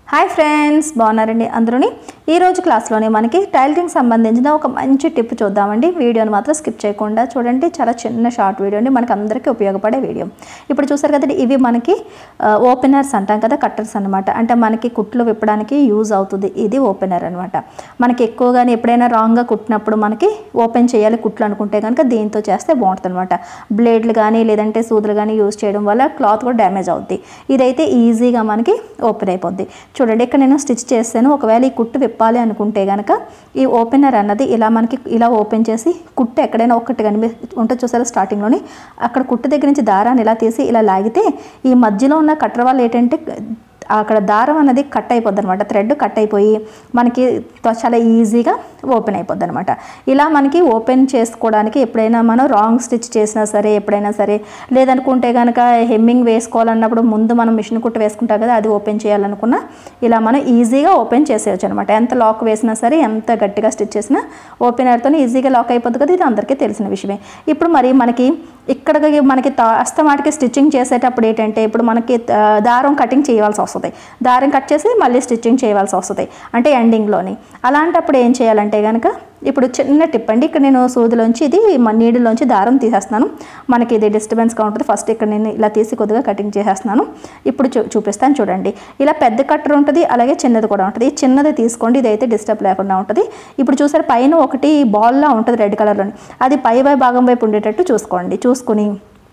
hi friends బాగున్నారండి అందరూని ఈరోజు క్లాస్లోనే మనకి టైలరింగ్ సంబంధించిన ఒక మంచి టిప్ చూద్దామండి వీడియోని మాత్రం స్కిప్ చేయకుండా చూడండి చాలా చిన్న షార్ట్ వీడియో అండి మనకి అందరికీ ఉపయోగపడే వీడియో ఇప్పుడు చూసారు కదండి ఇవి మనకి ఓపెనర్స్ అంటాం కదా కట్టర్స్ అనమాట అంటే మనకి కుట్లు విప్పడానికి యూజ్ అవుతుంది ఇది ఓపెనర్ అనమాట మనకి ఎక్కువగానే ఎప్పుడైనా రాంగ్గా కుట్టినప్పుడు మనకి ఓపెన్ చేయాలి కుట్లు అనుకుంటే కనుక దీంతో చేస్తే బాగుంటుంది అనమాట బ్లేడ్లు కానీ లేదంటే సూదులు కానీ యూజ్ చేయడం వల్ల క్లాత్ కూడా డ్యామేజ్ అవుద్ది ఇదైతే ఈజీగా మనకి ఓపెన్ అయిపోద్ది చూడండి ఇక్కడ నేను స్టిచ్ చేస్తాను ఒకవేళ ఈ కుట్టు విప్పాలి అనుకుంటే కనుక ఈ ఓపెనర్ అన్నది ఇలా మనకి ఇలా ఓపెన్ చేసి కుట్టు ఎక్కడైనా ఒక్కటి కనిపి ఉంటుంది చూసారా స్టార్టింగ్లోని అక్కడ కుట్టు దగ్గర నుంచి దారాన్ని ఇలా తీసి ఇలా లాగితే ఈ మధ్యలో ఉన్న కట్టర్ వాళ్ళు ఏంటంటే అక్కడ దారం అనేది కట్ అయిపోద్ది అనమాట థ్రెడ్ కట్ అయిపోయి మనకి త- చాలా ఈజీగా ఓపెన్ అయిపోద్ది అనమాట ఇలా మనకి ఓపెన్ చేసుకోవడానికి ఎప్పుడైనా మనం రాంగ్ స్టిచ్ చేసినా సరే ఎప్పుడైనా సరే లేదనుకుంటే కనుక హెమ్మింగ్ వేసుకోవాలన్నప్పుడు ముందు మనం మిషన్ కుట్టు వేసుకుంటాం కదా అది ఓపెన్ చేయాలనుకున్నా ఇలా మనం ఈజీగా ఓపెన్ చేసేయచ్చు అనమాట ఎంత లాక్ వేసినా సరే ఎంత గట్టిగా స్టిచ్ చేసినా ఓపెనర్తో ఈజీగా లాక్ అయిపోద్ది కదా ఇది అందరికీ తెలిసిన విషయమే ఇప్పుడు మరి మనకి ఇక్కడ మనకి తా- అస్తమాటికి స్టిచ్చింగ్ చేసేటప్పుడు ఏంటంటే ఇప్పుడు మనకి ఆ, దారం కటింగ్ చేయాల్సి వస్తుంది దారం కట్ చేసి మళ్ళీ స్టిచ్చింగ్ చేయవలసి వస్తుంది అంటే ఎండింగ్లోని అలాంటప్పుడు ఏం చేయాలంటే కనుక ఇప్పుడు చిన్న టిప్ అండి ఇక్కడ నేను సూదిలోంచి ఇది మ- నీడిలోంచి దారం తీసేస్తున్నాను మనకి ఇది డిస్టర్బెన్స్గా ఉంటుంది ఫస్ట్ ఇక్కడ నేను ఇలా తీసి కొద్దిగా కటింగ్ చేసేస్తున్నాను ఇప్పుడు చూ చూపిస్తాను చూడండి ఇలా పెద్ద కట్టర్ ఉంటుంది అలాగే చిన్నది కూడా ఉంటుంది ఈ చిన్నది తీసుకోండి ఇదైతే డిస్టర్బ్ లేకుండా ఉంటుంది ఇప్పుడు చూసారు పైన ఒకటి బాల్లా ఉంటుంది రెడ్ కలర్లోని అది పై వై భాగం వైపు ఉండేటట్టు చూసుకోండి చూసుకుని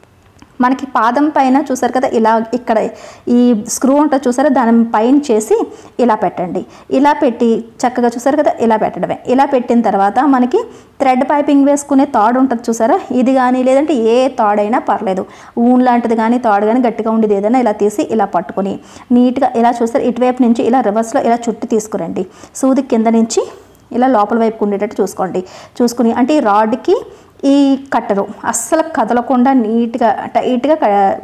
మనకి పాదం పైన చూసారు కదా ఇలా ఇక్కడ ఈ స్క్రూ ఉంటుంది చూసారా దాని పైన చేసి ఇలా పెట్టండి ఇలా పెట్టి చక్కగా చూసారు కదా ఇలా పెట్టడమే ఇలా పెట్టిన తర్వాత మనకి థ్రెడ్ పైపింగ్ వేసుకునే తాడు ఉంటుంది చూసారా ఇది కానీ లేదంటే ఏ తాడైనా పర్లేదు ఊన్ లాంటిది కానీ తాడు కానీ గట్టిగా ఉండేది ఏదైనా ఇలా తీసి ఇలా పట్టుకుని నీట్గా ఇలా చూసారు ఇటువైపు నుంచి ఇలా రివర్స్లో ఇలా చుట్టి తీసుకురండి సూది కింద నుంచి ఇలా లోపల వైపు ఉండేటట్టు చూసుకోండి చూసుకుని అంటే ఈ రాడ్కి ఈ కట్టరు అస్సలు కదలకుండా నీట్గా టైట్గా క-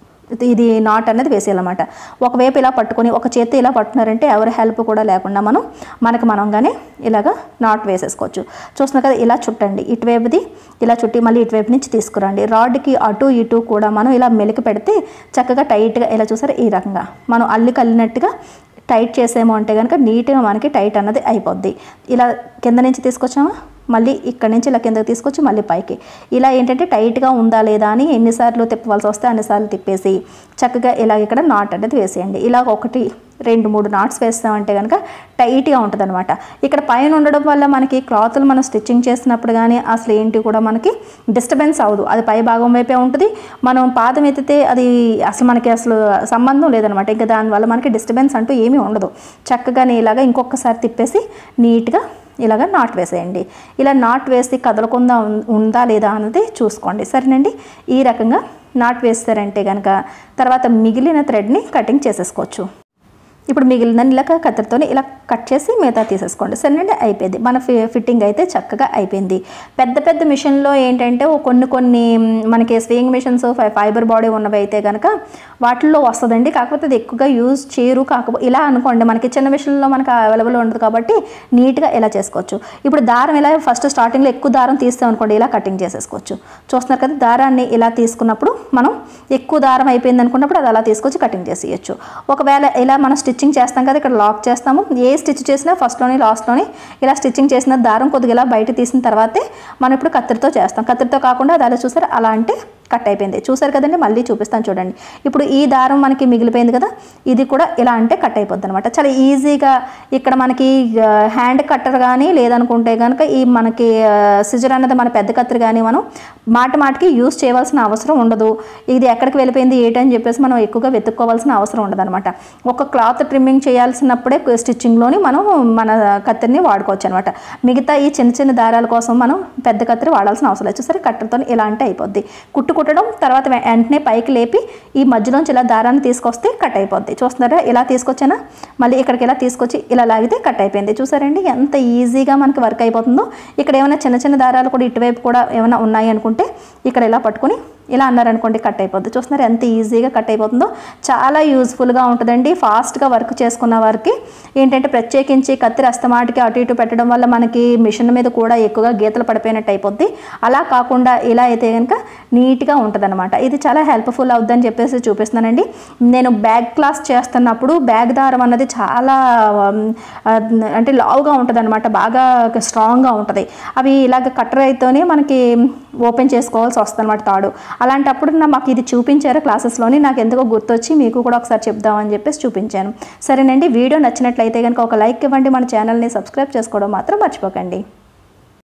ఇది నాట్ అనేది వేసేయాలన్నమాట ఒకవైపు ఇలా పట్టుకొని ఒక చేతి ఇలా పట్టుకున్నారంటే ఎవరి హెల్ప్ కూడా లేకుండా మనం మనకు మనంగానే ఇలాగా నాట్ వేసేసుకోవచ్చు చూస్తున్నారు కదా ఇలా చుట్టండి ఇటువైపుది ఇలా చుట్టి మళ్ళీ ఇటువైపు నుంచి తీసుకురండి రాడ్కి అటు ఇటు కూడా మనం ఇలా మెలికి పెడితే చక్కగా టైట్గా ఇలా చూసారు ఈ రకంగా మనం అల్లి కల్లినట్టుగా టైట్ చేసేమో అంటే కనుక నీట్గా మనకి టైట్ అన్నది అయిపోద్ది ఇలా కింద నుంచి తీసుకొచ్చామా మళ్ళీ ఇక్కడ నుంచి ఇలా కిందకి తీసుకొచ్చి మళ్ళీ పైకి ఇలా ఏంటంటే టైట్గా ఉందా లేదా అని ఎన్నిసార్లు తిప్పవలసి వస్తే అన్నిసార్లు తిప్పేసి చక్కగా ఇలా ఇక్కడ నాట్ అనేది వేసేయండి ఇలా ఒకటి రెండు మూడు నాట్స్ వేస్తామంటే కనుక టైట్గా ఉంటుంది అనమాట ఇక్కడ పైన ఉండడం వల్ల మనకి క్లాతులు మనం స్టిచ్చింగ్ చేసినప్పుడు కానీ అసలు ఏంటి కూడా మనకి డిస్టర్బెన్స్ అవ్వదు అది పై భాగం వైపే ఉంటుంది మనం పాదం ఎత్తితే అది అసలు మనకి అసలు సంబంధం లేదనమాట ఇంకా దానివల్ల మనకి డిస్టర్బెన్స్ అంటూ ఏమీ ఉండదు చక్కగానే ఇలాగ ఇంకొకసారి తిప్పేసి నీట్గా ఇలాగ నాట్ వేసేయండి ఇలా నాట్ వేసి కదలకుండా ఉం- ఉందా లేదా అన్నది చూసుకోండి సరేనండి ఈ రకంగా నాట్ వేస్తారంటే కనుక తర్వాత మిగిలిన థ్రెడ్ని కటింగ్ చేసేసుకోవచ్చు ఇప్పుడు మిగిలిన ఇలా కత్తెరతో ఇలా కట్ చేసి మిగతా తీసేసుకోండి సరేనండి అయిపోయింది మన ఫి ఫిట్టింగ్ అయితే చక్కగా అయిపోయింది పెద్ద పెద్ద మిషన్లో ఏంటంటే ఓ కొన్ని కొన్ని మ్, మనకి స్వింగ్ మిషన్స్ ఫైబర్ బాడీ ఉన్నవి అయితే కనుక వాటిల్లో వస్తుందండి కాకపోతే అది ఎక్కువగా యూజ్ చేయరు కాకపోతే ఇలా అనుకోండి మనకి చిన్న మిషన్లో మనకు అవైలబుల్ ఉండదు కాబట్టి నీట్గా ఇలా చేసుకోవచ్చు ఇప్పుడు దారం ఇలా ఫస్ట్ స్టార్టింగ్లో ఎక్కువ దారం తీస్తాం అనుకోండి ఇలా కటింగ్ చేసేసుకోవచ్చు చూస్తున్నారు కదా దారాన్ని ఇలా తీసుకున్నప్పుడు మనం ఎక్కువ దారం అయిపోయింది అనుకున్నప్పుడు అది అలా తీసుకొచ్చి కటింగ్ చేసేయచ్చు ఒకవేళ ఇలా మనం స్టిచ్చింగ్ చేస్తాం కదా ఇక్కడ లాక్ చేస్తాము ఏ స్టిచ్ చేసినా ఫస్ట్లోని లాస్ట్లోని ఇలా స్టిచ్చింగ్ చేసిన దారం కొద్దిగా ఇలా బయట తీసిన తర్వాతే మనం ఇప్పుడు కత్తిరితో చేస్తాం కత్తిరితో కాకుండా అది అలా చూసారు అలా అంటే కట్ అయిపోయింది చూసారు కదండి మళ్ళీ చూపిస్తాను చూడండి ఇప్పుడు ఈ దారం మనకి మిగిలిపోయింది కదా ఇది కూడా ఇలా అంటే కట్ అయిపోద్ది అనమాట చాలా ఈజీగా ఇక్కడ మనకి హ్యాండ్ కట్టర్ కానీ లేదనుకుంటే కనుక ఈ మనకి సిజర్ అనేది మన పెద్ద కత్తిరి కానీ మనం మాట మాటకి యూస్ చేయవలసిన అవసరం ఉండదు ఇది ఎక్కడికి వెళ్ళిపోయింది ఏంటని చెప్పేసి మనం ఎక్కువగా వెతుక్కోవాల్సిన అవసరం ఉండదు అనమాట ఒక క్లాత్ ట్రిమ్మింగ్ చేయాల్సినప్పుడే స్టిచ్చింగ్లోని మనం మన కత్తిరిని వాడుకోవచ్చు అనమాట మిగతా ఈ చిన్న చిన్న దారాల కోసం మనం పెద్ద కత్తిరి వాడాల్సిన అవసరం లేదు చూసారు కట్టర్తో ఇలా అంటే అయిపోద్ది కుట్టు కుట్టడం తర్వాత వె- వెంటనే పైకి లేపి ఈ మధ్యలోంచి ఇలా దారాన్ని తీసుకొస్తే కట్ అయిపోద్ది చూస్తున్నారా ఇలా తీసుకొచ్చానా మళ్ళీ ఇక్కడికి ఇలా తీసుకొచ్చి ఇలా లాగితే కట్ అయిపోయింది చూసారండి ఎంత ఈజీగా మనకి వర్క్ అయిపోతుందో ఇక్కడ ఏమైనా చిన్న చిన్న దారాలు కూడా ఇటువైపు కూడా ఏమైనా ఉన్నాయి అనుకుంటే ఇక్కడ ఇలా పట్టుకొని ఇలా అన్నారనుకోండి కట్ అయిపోద్ది చూస్తున్నారు ఎంత ఈజీగా కట్ అయిపోతుందో చాలా యూజ్ఫుల్గా ఉంటుందండి ఫాస్ట్గా వర్క్ చేసుకున్న వారికి ఏంటంటే ప్రత్యేకించి కత్తిరి అస్తమాటికి అటు ఇటు పెట్టడం వల్ల మనకి మిషన్ మీద కూడా ఎక్కువగా గీతలు పడిపోయినట్టు అయిపోద్ది అలా కాకుండా ఇలా అయితే కనుక నీట్గా ఉంటుంది ఇది చాలా హెల్ప్ఫుల్ అవుద్దని చెప్పేసి చూపిస్తున్నానండి నేను బ్యాగ్ క్లాస్ చేస్తున్నప్పుడు బ్యాగ్ దారం అన్నది చాలా ఉమ్, ఆ, అంటే లావుగా ఉంటుంది అనమాట బాగా స్ట్రాంగ్గా ఉంటుంది అవి ఇలాగ కట్టర్ అయితేనే మనకి ఓపెన్ చేసుకోవాల్సి వస్తుంది అనమాట తాడు అలాంటప్పుడు నా మాకు ఇది చూపించారు క్లాసెస్లోని నాకు ఎందుకో గుర్తొచ్చి మీకు కూడా ఒకసారి చెప్దామని చెప్పేసి చూపించాను సరేనండి వీడియో నచ్చినట్లయితే కనుక ఒక లైక్ ఇవ్వండి మన ఛానల్ని సబ్స్క్రైబ్ చేసుకోవడం మాత్రం మర్చిపోకండి